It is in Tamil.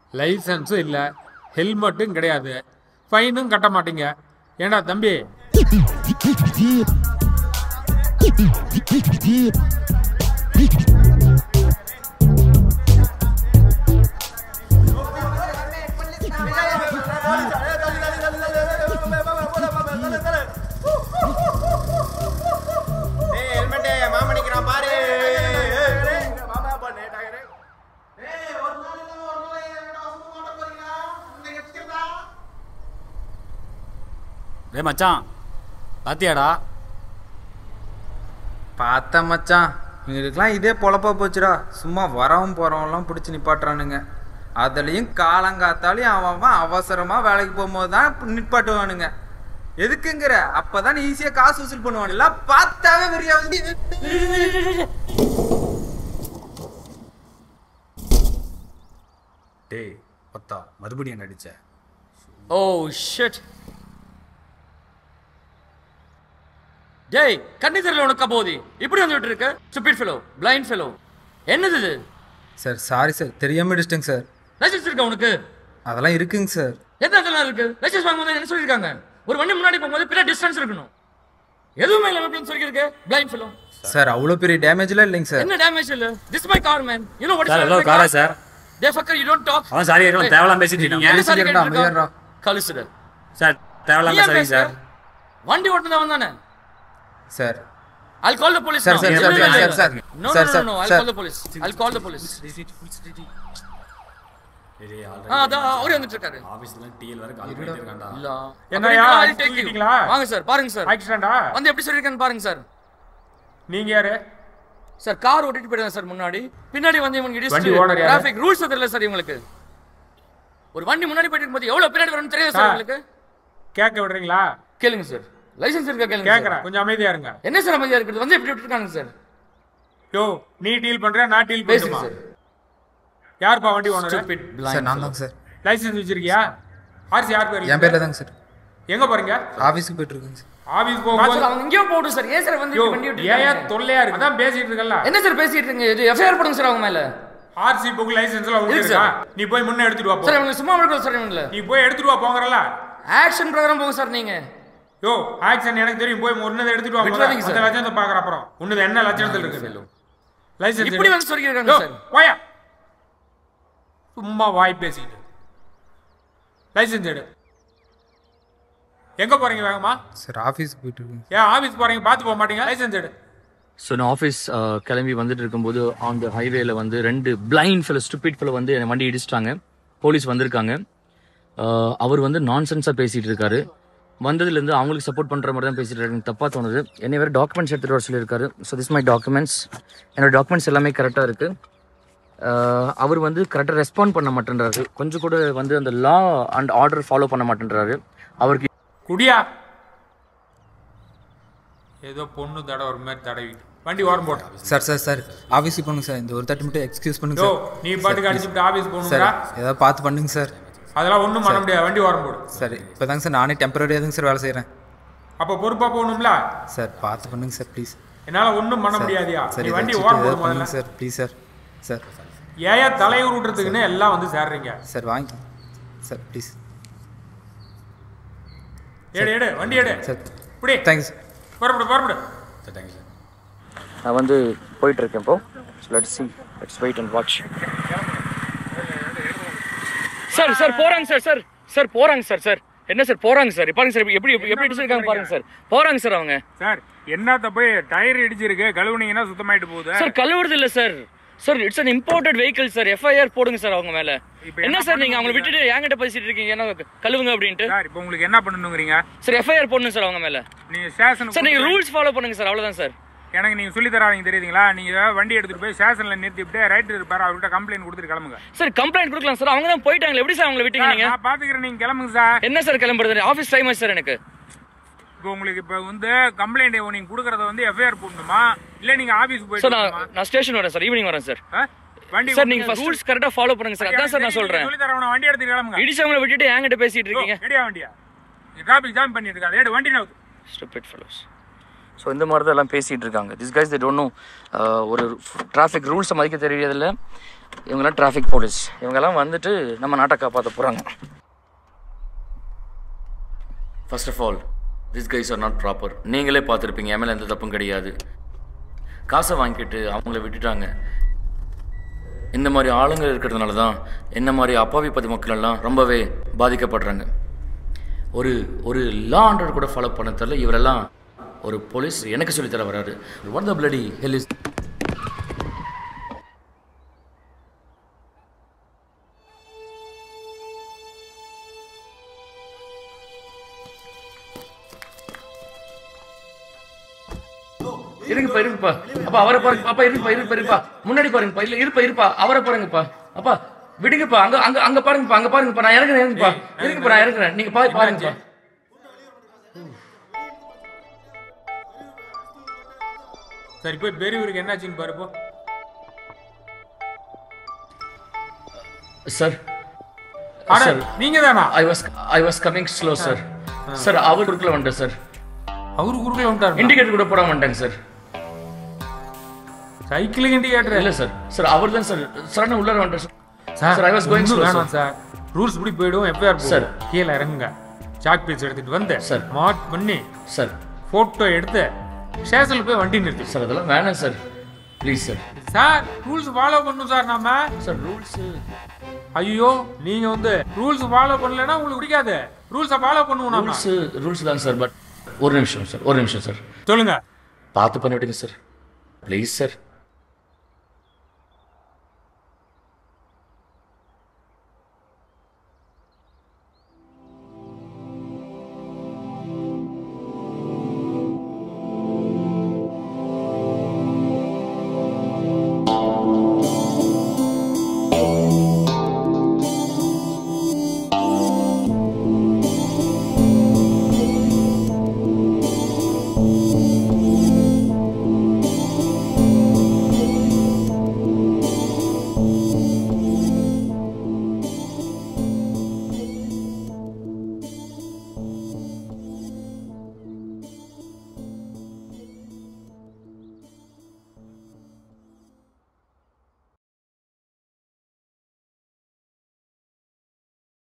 லைசன்ஸும் இல்லை ஹெல்மெட்டும் கிடையாது ஃபைனும் கட்ட மாட்டீங்க ஏண்டா தம்பி ஏய் ஹெல்மெட் மாமணிக்கிறான் பாரு டேய் மச்சான் பாத்தியாடா பார்த்தேன் மச்சான் இவங்களுக்குலாம் இதே பொழப்பா போச்சுடா சும்மா வரவும் போகிறவங்களாம் பிடிச்சி நிப்பாட்டுறானுங்க அதுலேயும் காலங்காத்தாலையும் அவன் அவன் அவசரமாக வேலைக்கு போகும்போது தான் நிப்பாட்டுவானுங்க எதுக்குங்கிற அப்பதான் ஈஸியாக காசு வசூல் பண்ணுவான் எல்லாம் பார்த்தாவே வெறியா வந்து டேய் ஒத்தா மறுபடியும் நடிச்ச ஓ ஷிட் டேய் கண்ணி தெரியல உனக்கு போதி இப்படி வந்துட்டு இருக்க ஸ்டூபிட் ஃபெலோ பிளைண்ட் ஃபெலோ என்னது இது சார் சாரி சார் தெரியாம அடிச்சிட்டேங்க சார் லைசன்ஸ் இருக்கா உனக்கு அதெல்லாம் இருக்குங்க சார் எத்தனை அதெல்லாம் இருக்கு லைசன்ஸ் வாங்கும்போது என்ன சொல்லியிருக்காங்க ஒரு வண்டி முன்னாடி போகும்போது பின்னாடி டிஸ்டன்ஸ் இருக்கணும் எதுவுமே இல்லாம எப்படி சொல்லியிருக்கு பிளைண்ட் ஃபெலோ சார் அவ்வளோ பெரிய டேமேஜ்லாம் இல்லைங்க சார் என்ன டேமேஜ் இல்ல this my car man you know what sir எவ்வளோ காரா sir the fucker you don't talk அவன் சாரி எவ்வளோ தேவலாம் பேசிட்டு இருக்கீங்க என்ன சாரி பேசிக்கிறேன்டா, கேட்டிருக்கா? அமைதியாடுறா. கழுசுட சார் தேவலாம் பேசாதீங்க சார் வண்டி ஓட்டுனவன் தானே sir I'll call the police Sir, now. sir, இல்ல, sir, இல்ல, sir, இல்ல. sir. No, Sir, no, sir, no, no. I'll sir. call the police. I'll call the police. ஆ, அதான் அவரே வந்துட்டு இருக்காரு. ஆஃபீஸ்ல டிஎல் வர கால் பண்ணிட்டு இருக்கான்டா இல்ல. என்னய்யா, அப்படி அடிச்சு I'll take you. தூக்கிட்டீங்களா? வாங்க சார் பாருங்க சார் ஆக்சிடென்டா வந்து எப்படி சொல்லிருக்கேன்னு பாருங்க சார் நீங்க யாரு சார் கார் ஓட்டிட்டு போயிடுங்க சார் முன்னாடி பின்னாடி வந்து இவங்க வண்டி owner யாரு? டிராஃபிக் ரூல்ஸ் தெரியல சார் இவங்களுக்கு ஒரு வண்டி முன்னாடி போயிட்டு இருக்கும்போது எவ்வளவு பின்னாடி வரணும்னு தெரியாது சார் சார். உங்களுக்கு கேட்க விடுறீங்களா கேளுங்க சார் லைசென்ஸ் இருக்கா கேளுங்க கேட்கறேன் சார். கொஞ்சம் அமைதியா இருங்க என்ன சார் அமைதியா இருக்கிறது வந்து எப்படி விட்டுருக்காங்க சார் யோ நீ டீல் பண்ற நான் டீல் பேசுங்க பண்ணுமா சார் யாருப்பா வண்டி ஓனர் Stupid blind சார் நான் fellow. தாங்க சார் லைசென்ஸ் வச்சிருக்கியா ஆர்சி யார் பேர் என் பேர்ல தாங்க சார் எங்க போறீங்க ஆஃபீஸுக்கு போயிட்டு இருக்குங்க சார் ஆபீஸ் சார், போகும்போது அவங்க எங்கேயோ போகட்டும் சார் ஏன் சார் வந்து யோ இப்படி வண்டி ஏன் விட்டுருக்காங்க தொல்லையா இருக்கு அதான் பேசிட்டு இருக்கல என்ன சார் பேசிட்டு இருக்கீங்க இது எஃப்ஐஆர் போடுங்க சார் அவங்க மேல ஆர்சி புக் லைசென்ஸ் எல்லாம் இருக்கு இருக்கா சார். நீ போய் முன்ன எடுத்துட்டு வா போ. சார் இவங்க சும்மா விடுறது சார் இவங்கள நீ போய் எடுத்துட்டு வா போங்கறல ஆக்ஷன் ப்ரோக்ராம் போங்க சார் நீங்க யோ ஆக்ஷன் எனக்கு தெரியும் போய் முன்னதை எடுத்துட்டு வா முதல்ல. விட்டுறாதீங்க அந்த சார். லட்சணத்தை பாக்குற அப்புறம் உன்னது என்ன லட்சணத்தில் இருக்கு லைசென்ஸ் இப்படி வந்து சொல்லிருக்காங்க யோ, சார் போயா சும்மா வாய் பேசிக்கிட்டு லைசென்ஸ் எடு எங்க போறீங்க வேகமா சார் ஆஃபீஸுக்கு போயிட்டு இருக்குங்க ஏன் ஆபீஸ் போறீங்க பார்த்து போக மாட்டீங்க லைசென்ஸ் எடு ஸோ நான் ஆஃபீஸ் கிளம்பி வந்துட்டு இருக்கும்போது அந்த ஹைவேல வந்து ரெண்டு பிளைண்ட் ஃபெலோ ஸ்டூபிட் ஃபெலோ வந்து என் வண்டி இடிச்சிட்டாங்க போலீஸ் வந்திருக்காங்க Uh, அவர் வந்து நான்சென்ஸாக பேசிட்டு இருக்காரு வந்ததுலேருந்து அவங்களுக்கு சப்போர்ட் பண்ணுற மாதிரி தான் பேசிட்டு இருக்காரு எனக்கு தப்பாக தோணுது என்னை வேறு டாக்குமெண்ட்ஸ் எடுத்துகிட்டு வர சொல்லியிருக்காரு ஸோ திஸ் மை டாக்குமெண்ட்ஸ் என்னோட டாக்குமெண்ட்ஸ் எல்லாமே கரெக்டாக இருக்குது அவர் வந்து கரெக்டாக ரெஸ்பாண்ட் பண்ண மாட்டேன்றாரு கொஞ்சம் கூட வந்து அந்த லா அண்ட் ஆர்டர் ஃபாலோ பண்ண மாட்டேன்றாரு அவருக்கு குடியா ஏதோ பொண்ணு தடை ஒரு மாதிரி தடவிட்டு வண்டி ஓரம் போட்டு சார் சார் சார் ஆஃபீஸுக்கு போகணுங்க சார் இந்த ஒரு தட்டு மட்டும் எக்ஸ்கியூஸ் பண்ணுங்க யோ சார் நீ பாட்டுக்கு அடிச்சுட்டு ஆபீஸ் சார் போகணுங்களா ஏதாவது பார்த்து பண்ணுங்க சார் அதெல்லாம் ஒண்ணும் பண்ண முடியாது வண்டி ஓரம் போடு சார் இப்போ தாங்க சார் நானே டெம்பரரியாக தாங்க சார் வேலை செய்கிறேன் அப்ப பொறுப்பா போகணும்ல சார் பார்த்து பண்ணுங்க சார் ப்ளீஸ் என்னால ஒண்ணும் பண்ண முடியாதியா சார் நீ இதை வண்டி வச்சுட்டு ஓரம் போடு ஏதாவது முதல்ல பண்ணுங்க சார் ப்ளீஸ் சார் சார் ஏயா தலையை விட்டுறதுக்குன்னு எல்லாம் வந்து சேர்றீங்க சார் வாங்கி சார் ப்ளீஸ் எடு எடு வண்டி எடு சார் இப்படி தேங்க்ஸ் புறப்படு புறப்படு சார் தேங்க்யூ சார் நான் வந்து போயிட்டு இருக்கேன் இப்போ let's see let's wait and watch sir sir போறாங்க சார் சார் சார் போறாங்க சார் சார் என்ன சார் போறாங்க சார் பாருங்க சார் எப்படி எப்படி எப்படி அடிச்சிருக்காங்க பாருங்க சார் போறாங்க சார் அவங்க சார் என்னத்த போய் டயர் இடிச்சிருக்கு கழுவுனீங்கன்னா சுத்தமாயிட்டு போகுது சார் கழுவுறது இல்ல sir sir it's an imported vehicle sir FIR போடுங்க சார் அவங்க மேல இப்ப என்ன என்ன சார் நீங்க அவங்கள பண்ணுவீங்க? விட்டுட்டு என்கிட்ட பேசிட்டு இருக்கீங்க என்ன கழுவுங்க அப்படின்ட்டு சார் இப்போ உங்களுக்கு என்ன பண்ணணுங்கிறீங்க சார் எஃப்ஐஆர் போடணும் சார் அவங்க மேல நீங்க ஸ்டேஷன் சார் நீங்க ரூல்ஸ் ஃபாலோ பண்ணுங்க சார் அவ்வளவுதான் சார் எனக்கு நீங்க சொல்லி தராங்க தெரியுதுங்களா நீங்க வண்டி எடுத்துட்டு போய் ஸ்டேஷன்ல நிறுத்திவிட்டு ரைட் இருப்பாரு அவர்கிட்ட கம்ப்ளைண்ட் கொடுத்துட்டு கிளம்புங்க சார் கம்ப்ளைண்ட் கொடுக்கலாம் சார் அவங்க தான் போயிட்டாங்களே எப்படி சார் அவங்கள விட்டீங்க சார், நீங்க நான் பாத்துக்கிறேன் நீங்க கிளம்புங்க சார் என்ன சார் கிளம்புறது ஆஃபீஸ் டைம் ஆச்சு சார் எனக்கு இப்போ உங்களுக்கு இப்போ வந்து கம்ப்ளைண்ட் நீங்க கொடுக்கறத வந்து எஃப்ஐஆர் போடணுமா இல்ல நீங்க ஆபீஸ் சார் போயிட்டு நான் நான் ஸ்டேஷன் வரேன் சார் ஈவினிங் வரேன் சார் ஆ? வண்டி சார் நீங்க ரூல்ஸ் கரெக்டா ஃபாலோ பண்ணுங்க சார் அதான் சார் நான் சொல்றேன் சொல்லி தரவன வண்டி எடுத்து கிளம்புங்க இடிச்சவங்கள விட்டுட்டு என்கிட்ட பேசிட்டு இருக்கீங்க ரெடியா வண்டியா டிராபிக் ஜாம் பண்ணிட்டு இருக்காது ஏடு வண்டி நவுத்து ஸ்டூபிட் ஃபெலோஸ் ஸோ இந்த மாதிரி தான் எல்லாம் பேசிகிட்டு இருக்காங்க this guys they don't know ஒரு டிராஃபிக் ரூல்ஸை மதிக்க தெரியறதில்ல இவங்கெல்லாம் டிராஃபிக் போலீஸ் இவங்கெல்லாம் வந்துட்டு நம்ம நாட்டை காப்பாற்ற போகிறாங்க first of all this guys are not proper நீங்களே பார்த்துருப்பீங்க என் மேலே எந்த தப்பும் கிடையாது காசை வாங்கிட்டு அவங்கள விட்டுட்டாங்க இந்த மாதிரி ஆளுங்க இருக்கிறதுனால தான் என்ன மாதிரி அப்பாவி பதி மக்கள் எல்லாம் ரொம்பவே பாதிக்கப்படுறாங்க ஒரு ஒரு லா ஆர்டர் கூட ஃபாலோ பண்ண தெரியல இவரெல்லாம் ஒரு போலீஸ் எனக்கு சொல்லித்தர வராரு what the bloody hell is இருங்கப்பா இருங்கப்பா அப்பா அவரை பாருங்க அப்பா இருப்பா இருப்பா இருப்பா முன்னாடி பாருங்கப்பா இல்ல இருப்பா இருப்பா அவரை பாருங்கப்பா அப்பா விடுங்கப்பா அங்க அங்க அங்க பாருங்கப்பா அங்க பாருங்கப்பா நான் இறங்குறேன் இறங்குப்பா இருங்கப்பா நான் இறங்குறேன் நீங்க பாரு பாருங்கப்பா சரி போய் பெரியவருக்கு என்னாச்சுன்னு பாரு போ சார் அட சார் நீங்க தானா I was I was coming slow sir sir அவர் குறுக்கல வந்துட்டேன் சார் அவரு குறுக்கல வந்துட்டாரு இண்டிகேட்டர் கூட போடாம வந்துட்டேங்க சார் சைக்கிளுக்கு இண்டிகேட்டர் இல்ல சார் சார் அவர் தான் சார் சரண உள்ளார வந்துட்டேன் sir sir I was going ஒண்ணும் ஸ்லோ வேணாம் சார் ரூல்ஸ் இப்படி போயிடும் எஃப்ஐஆர் சார். சார் கீழே இறங்குங்க சாக் பீஸ் எடுத்துட்டு வந்து சார். மார்க் பண்ணி சார் போட்டோ எடுத்து ஸ்டேஷன்ல போய் வண்டி நிறுத்தி சார் அதெல்லாம் வேணாம் sir please sir sir rules follow பண்ணும் சார் நாம சார் ரூல்ஸ் ஐயோ நீங்க வந்து ரூல்ஸ் ஃபாலோ பண்ணலன்னா உங்களுக்கு பிடிக்காது ரூல்ஸை ஃபாலோ பண்ணுவோம் நாம ரூல்ஸ் ரூல்ஸ் தான் சார் பட் ஒரு நிமிஷம் சார் ஒரு நிமிஷம் சார் சொல்லுங்க பார்த்து பண்ணி விடுங்க சார் ப்ளீஸ் சார்